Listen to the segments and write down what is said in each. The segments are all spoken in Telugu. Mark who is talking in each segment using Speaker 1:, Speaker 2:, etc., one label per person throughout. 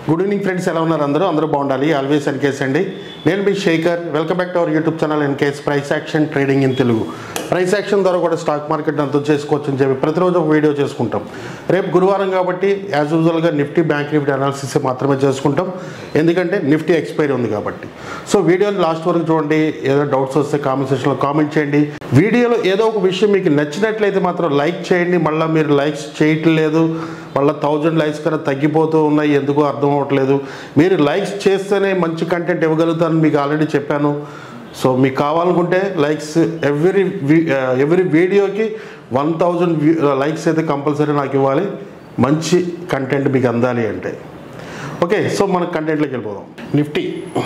Speaker 1: గుడ్ ఈవినింగ్ ఫ్రెండ్స్ ఎలా ఉన్నారు అందరూ అందరూ బాగుండాలి ఆల్వేస్ ఎన్కేస్ అండి నేను మీ Shekhar welcome back to our YouTube channel ఎన్కేస్ price action trading in Telugu price action ద్వారా కూడా స్టాక్ మార్కెట్ అర్థం చేసుకోవచ్చు అని చెప్పి ప్రతిరోజు ఒక వీడియో చేసుకుంటాం రేపు గురువారం కాబట్టి యాజ్ యూజువల్గా నిఫ్టీ బ్యాంక్ నిఫ్టీ అనాలిసిస్ మాత్రమే చేసుకుంటాం ఎందుకంటే నిఫ్టీ ఎక్స్పైరీ ఉంది కాబట్టి సో వీడియోని లాస్ట్ వరకు చూడండి ఏదో డౌట్స్ వస్తే కామెంట్ సెక్షన్లో కామెంట్ చేయండి వీడియోలో ఏదో ఒక విషయం మీకు నచ్చినట్లయితే మాత్రం లైక్ చేయండి మళ్ళీ మీరు లైక్స్ చేయట్లేదు మళ్ళీ థౌజండ్ లైక్స్ కన్నా తగ్గిపోతూ ఉన్నాయి ఎందుకో అర్థం అవ్వట్లేదు మీరు లైక్స్ చేస్తేనే మంచి కంటెంట్ ఇవ్వగలుగుతాను మీకు ఆల్రెడీ చెప్పాను సో మీకు కావాలనుకుంటే లైక్స్ ఎవ్రీ ఎవ్రీ వీడియోకి వన్ థౌజండ్ లైక్స్ అయితే కంపల్సరీ నాకు ఇవ్వాలి మంచి కంటెంట్ మీకు అందాలి అంటే ఓకే సో మన కంటెంట్లోకి వెళ్ళిపోదాం Nifty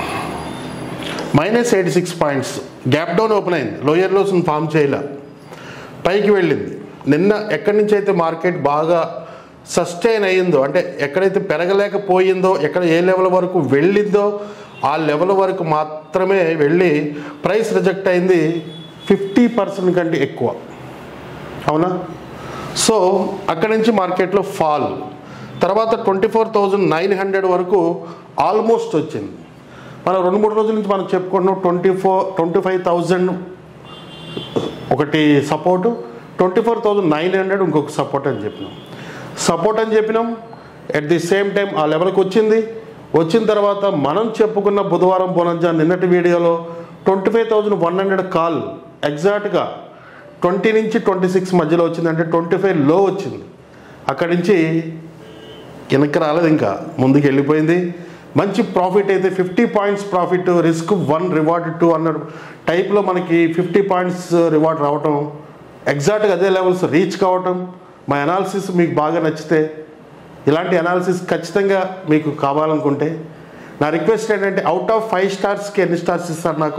Speaker 1: minus eighty six points gap down open అయింది లోయర్ లోస్ని ఫామ్ చేయలే పైకి వెళ్ళింది నిన్న ఎక్కడి నుంచి అయితే మార్కెట్ బాగా సస్టైన్ అయ్యిందో అంటే ఎక్కడైతే పెరగలేకపోయిందో ఎక్కడ ఏ లెవెల్ వరకు వెళ్ళిందో ఆ లెవెల్ వరకు మాత్రమే వెళ్ళి ప్రైస్ రిజెక్ట్ అయింది ఫిఫ్టీ పర్సెంట్ కంటే ఎక్కువ అవునా సో అక్కడి నుంచి మార్కెట్లో ఫాల్ తర్వాత twenty four thousand nine hundred వరకు ఆల్మోస్ట్ వచ్చింది మనం రెండు మూడు రోజుల నుంచి మనం చెప్పుకుంటున్నాం twenty four twenty five thousand ఒకటి support twenty four thousand nine hundred ఇంకొక సపోర్ట్ అని చెప్పినాం సపోర్ట్ అని చెప్పినాం ఎట్ ది సేమ్ టైం ఆ లెవెల్కి వచ్చింది వచ్చిన తర్వాత మనం చెప్పుకున్న బుధవారం బోనంజా నిన్నటి వీడియోలో twenty five thousand one hundred call ఎగ్జాక్ట్గా ట్వంటీ నుంచి ట్వంటీ సిక్స్ మధ్యలో వచ్చింది అంటే ట్వంటీ ఫైవ్ లో వచ్చింది అక్కడి నుంచి వెనక్కి రాలేదు ఇంకా ముందుకు వెళ్ళిపోయింది మంచి ప్రాఫిట్ అయితే fifty points profit risk one reward two అన్న టైప్లో మనకి ఫిఫ్టీ పాయింట్స్ రివార్డ్ రావటం ఎగ్జాక్ట్గా అదే లెవెల్స్ రీచ్ కావటం మా అనాలిసిస్ మీకు బాగా నచ్చితే ఇలాంటి అనాలిసిస్ ఖచ్చితంగా మీకు కావాలనుకుంటే నా రిక్వెస్ట్ ఏంటంటే అవుట్ ఆఫ్ ఫైవ్ స్టార్స్కి ఎన్ని స్టార్స్ ఇస్తారు నాకు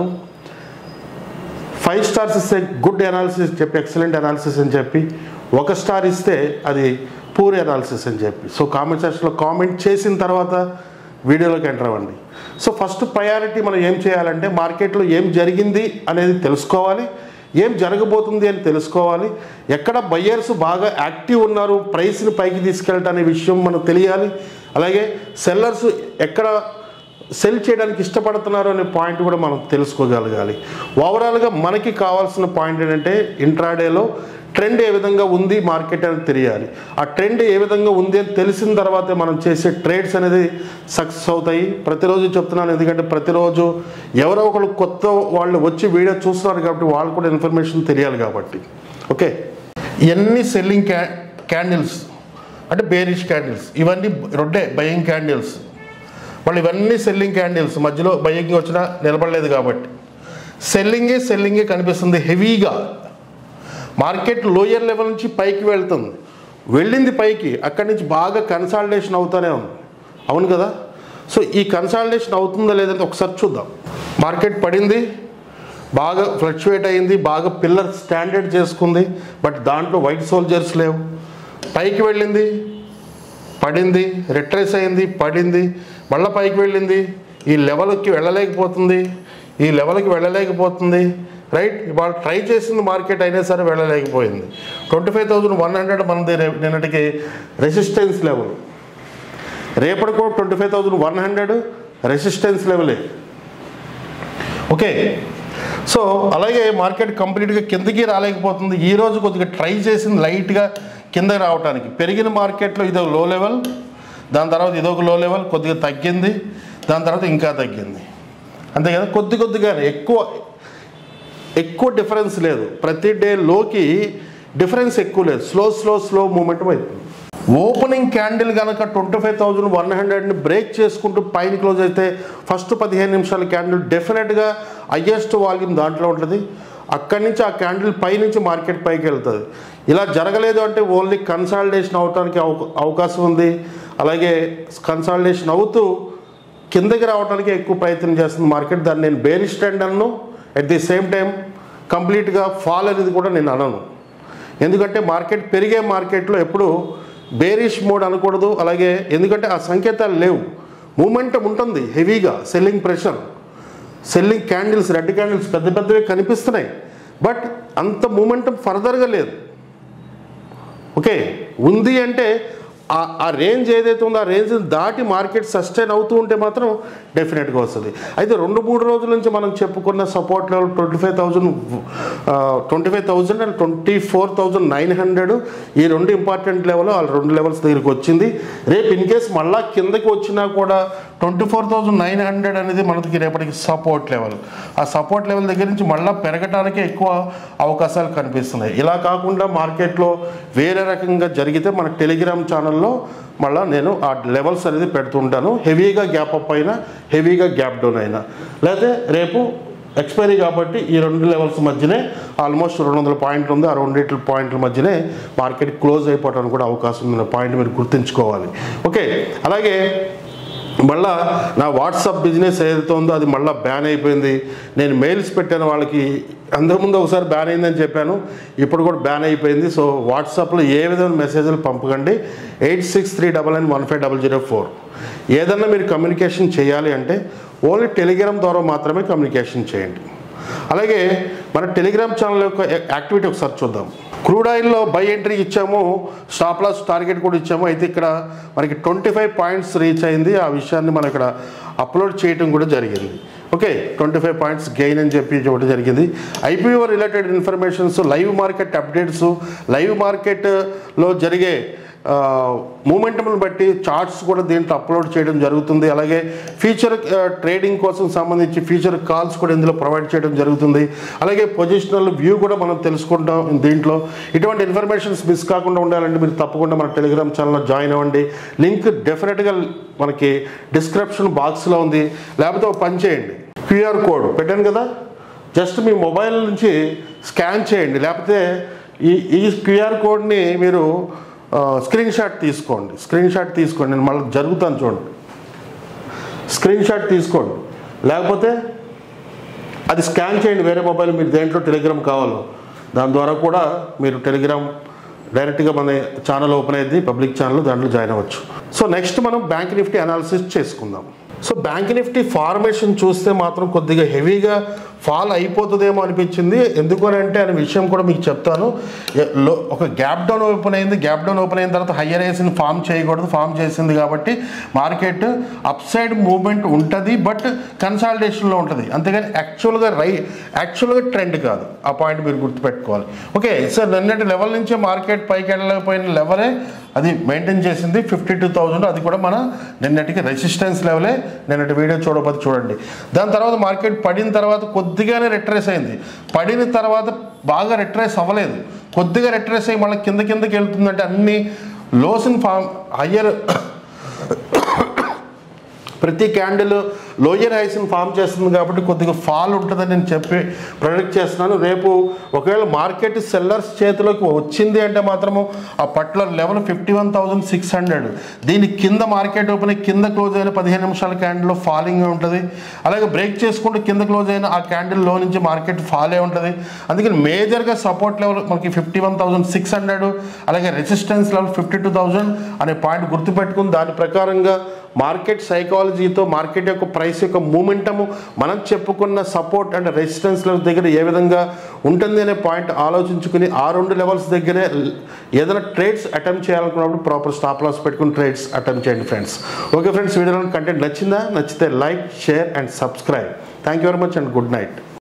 Speaker 1: ఫైవ్ స్టార్స్ ఇస్తే గుడ్ అనాలిసిస్ చెప్పి ఎక్సలెంట్ అనాలిసిస్ అని చెప్పి ఒక స్టార్ ఇస్తే అది పూర్ అనాలిసిస్ అని చెప్పి సో కామెంట్ సెక్షన్లో కామెంట్ చేసిన తర్వాత వీడియోలోకి ఎంటర్ అవ్వండి సో ఫస్ట్ ప్రయారిటీ మనం ఏం చేయాలంటే మార్కెట్లో ఏం జరిగింది అనేది తెలుసుకోవాలి ఏం జరగబోతుంది అని తెలుసుకోవాలి ఎక్కడ బయ్యర్స్ బాగా యాక్టివ్ ఉన్నారు ప్రైస్ని పైకి తీసుకెళ్ళటం అనే విషయం మనకు తెలియాలి అలాగే సెల్లర్స్ ఎక్కడ సెల్ చేయడానికి ఇష్టపడుతున్నారు అనే పాయింట్ కూడా మనం తెలుసుకోగలగాలి ఓవరాల్గా మనకి కావాల్సిన పాయింట్ ఏంటంటే ఇంట్రాడేలో ట్రెండ్ ఏ విధంగా ఉంది మార్కెట్ అనేది తెలియాలి ఆ ట్రెండ్ ఏ విధంగా ఉంది అని తెలిసిన తర్వాతే మనం చేసే ట్రేడ్స్ అనేది సక్సెస్ అవుతాయి ప్రతిరోజు చెప్తున్నాను ఎందుకంటే ప్రతిరోజు ఎవరో ఒకరు కొత్త వాళ్ళు వచ్చి వీడియో చూస్తున్నారు కాబట్టి వాళ్ళు కూడా ఇన్ఫర్మేషన్ తెలియాలి కాబట్టి ఓకే ఎన్ని సెల్లింగ్ క్యా క్యాండిల్స్ అంటే బేరిష్ క్యాండిల్స్ ఇవన్నీ రెండే బయింగ్ క్యాండిల్స్ వాళ్ళు ఇవన్నీ సెల్లింగ్ క్యాండిల్స్ మధ్యలో బయ్యింగ్ వచ్చినా నిలబడలేదు కాబట్టి సెల్లింగే సెల్లింగే కనిపిస్తుంది హెవీగా మార్కెట్ లోయర్ లెవెల్ నుంచి పైకి వెళ్తుంది వెళ్ళింది పైకి అక్కడి నుంచి బాగా కన్సాలిడేషన్ అవుతూనే ఉంది అవును కదా సో ఈ కన్సాలిడేషన్ అవుతుందా లేదంటే ఒకసారి చూద్దాం మార్కెట్ పడింది బాగా ఫ్లక్చువేట్ అయింది బాగా పిల్లర్ స్టాండర్డ్ చేసుకుంది బట్ దాంట్లో వైట్ సోల్జర్స్ లేవు పైకి వెళ్ళింది పడింది రిట్రేస్ అయింది పడింది మళ్ళీ పైకి వెళ్ళింది ఈ లెవెల్కి వెళ్ళలేకపోతుంది ఈ లెవెల్కి వెళ్ళలేకపోతుంది రైట్ ఇవాళ ట్రై చేసింది మార్కెట్ అయినా సరే వెళ్ళలేకపోయింది twenty five thousand one hundred మనది రే- నిన్నటికి రెసిస్టెన్స్ లెవెల్ రేపటికో twenty five thousand one hundred resistance లెవెలే ఓకే సో అలాగే మార్కెట్ కంప్లీట్గా కిందకి రాలేకపోతుంది ఈ రోజు కొద్దిగా ట్రై చేసింది లైట్గా కిందకి రావడానికి పెరిగిన మార్కెట్లో ఇదో లో లెవెల్ దాని తర్వాత ఇదొక లో లెవెల్ కొద్దిగా తగ్గింది దాని తర్వాత ఇంకా తగ్గింది అంతే కదా కొద్ది కొద్దిగానే ఎక్కువ ఎక్కువ డిఫరెన్స్ లేదు ప్రతి డే లోకి డిఫరెన్స్ ఎక్కువ లేదు స్లో స్లో స్లో మూమెంట్ అవుతుంది ఓపెనింగ్ క్యాండిల్ కనుక ట్వంటీ ఫైవ్ థౌజండ్ వన్ హండ్రెడ్ని బ్రేక్ చేసుకుంటూ పైన క్లోజ్ అయితే ఫస్ట్ పదిహేను నిమిషాల క్యాండిల్ డెఫినెట్గా హయ్యెస్ట్ వాల్యూమ్ దాంట్లో ఉంటుంది అక్కడి నుంచి ఆ క్యాండిల్ పై నుంచి మార్కెట్ పైకి వెళ్తుంది ఇలా జరగలేదు అంటే ఓన్లీ కన్సాలిడేషన్ అవడానికి అవ- అవకాశం ఉంది అలాగే కన్సాలిడేషన్ అవుతూ కిందకి రావడానికి ఎక్కువ ప్రయత్నం చేస్తుంది మార్కెట్ దాన్ని నేను బేరిష్ ట్రెండ్ అన్ను అట్ ది సేమ్ టైం కంప్లీట్గా ఫాల్ అనేది కూడా నేను అనను ఎందుకంటే మార్కెట్ పెరిగే మార్కెట్లో ఎప్పుడు బేరిష్ మోడ్ అనకూడదు అలాగే ఎందుకంటే ఆ సంకేతాలు లేవు మూమెంటం ఉంటుంది హెవీగా selling pressure selling candles red candles పెద్ద పెద్దవి కనిపిస్తున్నాయి బట్ అంత మూమెంటం ఫర్దర్గా లేదు ఓకే ఉంది అంటే ఆ- ఆ రేంజ్ ఏదైతే ఉందో ఆ రేంజ్ దాటి మార్కెట్ సస్టైన్ అవుతూ ఉంటే మాత్రం డెఫినెట్గా వస్తుంది అయితే రెండు మూడు రోజుల నుంచి మనం చెప్పుకున్న support level twenty five thousand twenty five thousand and twenty four thousand nine hundred ఈ రెండు ఇంపార్టెంట్ లెవెల్ ఆ రెండు లెవెల్స్ దగ్గరికి వచ్చింది రేపు ఇన్ కేస్ మళ్ళా కిందకి వచ్చినా కూడా twenty four thousand nine hundred అనేది మనకి రేపటికి సపోర్ట్ లెవెల్ ఆ సపోర్ట్ లెవెల్ దగ్గర నుంచి మళ్ళీ పెరగటానికే ఎక్కువ అవకాశాలు కనిపిస్తున్నాయి ఇలా కాకుండా మార్కెట్లో వేరే రకంగా జరిగితే మన టెలిగ్రామ్ ఛానల్లో మళ్ళీ నేను ఆ లెవెల్స్ అనేది పెడుతుంటాను హెవీగా గ్యాప్ అప్ అయినా హెవీగా గ్యాప్ డౌన్ అయినా లేకపోతే రేపు ఎక్స్పైరీ కాబట్టి ఈ రెండు లెవెల్స్ మధ్యనే ఆల్మోస్ట్ రెండు వందల పాయింట్లు ఉంది ఆ రెండింటి పాయింట్ల మధ్యనే మార్కెట్ క్లోజ్ అయిపోవడానికి కూడా అవకాశం ఉంది పాయింట్ మీరు గుర్తుంచుకోవాలి ఓకే అలాగే మళ్ళా నా వాట్సాప్ బిజినెస్ ఏదైతే ఉందో అది మళ్ళీ బ్యాన్ అయిపోయింది నేను మెయిల్స్ పెట్టాను వాళ్ళకి అంతకుముందు ఒకసారి బ్యాన్ అయిందని చెప్పాను ఇప్పుడు కూడా బ్యాన్ అయిపోయింది సో వాట్సాప్లో ఏ విధమైన మెసేజ్లు పంపకండి eight six three double nine one five double zero four ఏదన్నా మీరు కమ్యూనికేషన్ చేయాలి అంటే ఓన్లీ టెలిగ్రామ్ ద్వారా మాత్రమే కమ్యూనికేషన్ చేయండి అలాగే మన టెలిగ్రామ్ ఛానల్ యొక్క యాక్టివిటీ ఒకసారి చూద్దాం క్రూడ్ ఆయిల్లో బై ఎంట్రీ ఇచ్చాము స్టాప్ లాస్ టార్గెట్ కూడా ఇచ్చాము అయితే ఇక్కడ మనకి ట్వంటీ ఫైవ్ పాయింట్స్ రీచ్ అయింది ఆ విషయాన్ని మనం ఇక్కడ అప్లోడ్ చేయడం కూడా జరిగింది okay twenty five points gain అని చెప్పి ఒకటి జరిగింది IPO related informations live market updates live మార్కెట్లో జరిగే మూమెంటంను బట్టి చార్ట్స్ కూడా దీంట్లో అప్లోడ్ చేయడం జరుగుతుంది అలాగే ఫీచర్ ట్రేడింగ్ కోసం సంబంధించి ఫీచర్ కాల్స్ కూడా ఇందులో ప్రొవైడ్ చేయడం జరుగుతుంది అలాగే పొజిషనల్ వ్యూ కూడా మనం తెలుసుకుంటాం దీంట్లో ఇటువంటి ఇన్ఫర్మేషన్స్ మిస్ కాకుండా ఉండాలంటే మీరు తప్పకుండా మన టెలిగ్రామ్ ఛానల్లో జాయిన్ అవ్వండి లింక్ డెఫినెట్గా మనకి డిస్క్రిప్షన్ బాక్స్లో ఉంది లేకపోతే ఒక పని చేయండి క్యూఆర్ కోడ్ పెట్టాను కదా జస్ట్ మీ మొబైల్ నుంచి స్కాన్ చేయండి లేకపోతే ఈ ఈ క్యూఆర్ కోడ్ని మీరు స్క్రీన్ షాట్ తీసుకోండి స్క్రీన్ షాట్ తీసుకోండి నేను మళ్ళీ జరుగుతాను చూడండి స్క్రీన్ షాట్ తీసుకోండి లేకపోతే అది స్కాన్ చేయండి వేరే మొబైల్ మీరు దేంట్లో టెలిగ్రామ్ కావాలో దాని ద్వారా కూడా మీరు టెలిగ్రామ్ డైరెక్ట్గా మన ఛానల్ ఓపెన్ అయింది పబ్లిక్ ఛానల్ దాంట్లో జాయిన్ అవ్వచ్చు సో నెక్స్ట్ మనం బ్యాంక్ నిఫ్టీ అనాలిసిస్ చేసుకుందాం సో బ్యాంక్ నిఫ్టీ ఫార్మేషన్ చూస్తే మాత్రం కొద్దిగా హెవీగా ఫాల్ అయిపోతుందేమో అనిపించింది ఎందుకు అని అంటే అనే విషయం కూడా మీకు చెప్తాను ఎ- లో- ఒక గ్యాప్ డౌన్ ఓపెన్ అయింది గ్యాప్ డౌన్ ఓపెన్ అయిన తర్వాత హయ్యర్ వేసింది ఫామ్ చేయకూడదు ఫామ్ చేసింది కాబట్టి మార్కెట్ అప్ సైడ్ మూవ్మెంట్ ఉంటుంది బట్ కన్సాలిడేషన్లో ఉంటుంది అంతేగాని యాక్చువల్గా రై యాక్చువల్గా ట్రెండ్ కాదు ఆ పాయింట్ మీరు గుర్తుపెట్టుకోవాలి ఓకే సార్ నిన్నటి లెవెల్ నుంచే మార్కెట్ పైకి వెళ్ళలేకపోయిన లెవెలే అది మెయింటైన్ చేసింది ఫిఫ్టీ టూ థౌజండ్ అది కూడా మన నిన్నటికి రెసిస్టెన్స్ లెవెలే నిన్నటి వీడియో చూడకపోతే చూడండి దాని తర్వాత మార్కెట్ పడిన తర్వాత కొద్దిగానే రిట్రేస్ అయింది పడిన తర్వాత బాగా రిట్రేస్ అవ్వలేదు కొద్దిగా రిట్రేస్ అయ్యి మళ్ళీ కింద కిందకి వెళ్తుందంటే అన్ని లోస్ ఇన్ ఫామ్ హయ్యర్ ప్రతి క్యాండిల్ లోయర్ హైస్ని ఫామ్ చేస్తుంది కాబట్టి కొద్దిగా ఫాల్ ఉంటుందని నేను చెప్పి ప్రొడిక్ట్ చేస్తున్నాను రేపు ఒకవేళ మార్కెట్ సెల్లర్స్ చేతిలోకి వచ్చింది అంటే మాత్రము ఆ particular level fifty one thousand six hundred దీని కింద మార్కెట్ ఓపెన్ అయ్యి కింద క్లోజ్ అయిన పదిహేను నిమిషాల క్యాండిల్లో ఫాలింగ్ ఉంటుంది అలాగే బ్రేక్ చేసుకుంటూ కింద క్లోజ్ అయిన ఆ క్యాండిల్ లో నుంచి మార్కెట్ ఫాలే ఉంటుంది అందుకని మేజర్గా సపోర్ట్ లెవెల్ మనకి fifty one thousand six hundred అలాగే resistance level fifty two thousand అనే పాయింట్ గుర్తుపెట్టుకుని దాని ప్రకారంగా మార్కెట్ సైకాలజీతో మార్కెట్ యొక్క ప్రైస్ యొక్క మూమెంటము మనం చెప్పుకున్న సపోర్ట్ అండ్ రెసిస్టెన్స్ లెవెల్ దగ్గర ఏ విధంగా ఉంటుంది అనే పాయింట్ ఆలోచించుకుని ఆ రెండు లెవెల్స్ దగ్గరే ఏదైనా ట్రేడ్స్ అటెంప్ట్ చేయాలనుకున్నప్పుడు ప్రాపర్ స్టాప్ లాస్ పెట్టుకుని ట్రేడ్స్ అటెంప్ట్ చేయండి ఫ్రెండ్స్ ఓకే ఫ్రెండ్స్ వీడియోలో కంటెంట్ నచ్చిందా నచ్చితే like share and subscribe thank you very much and good night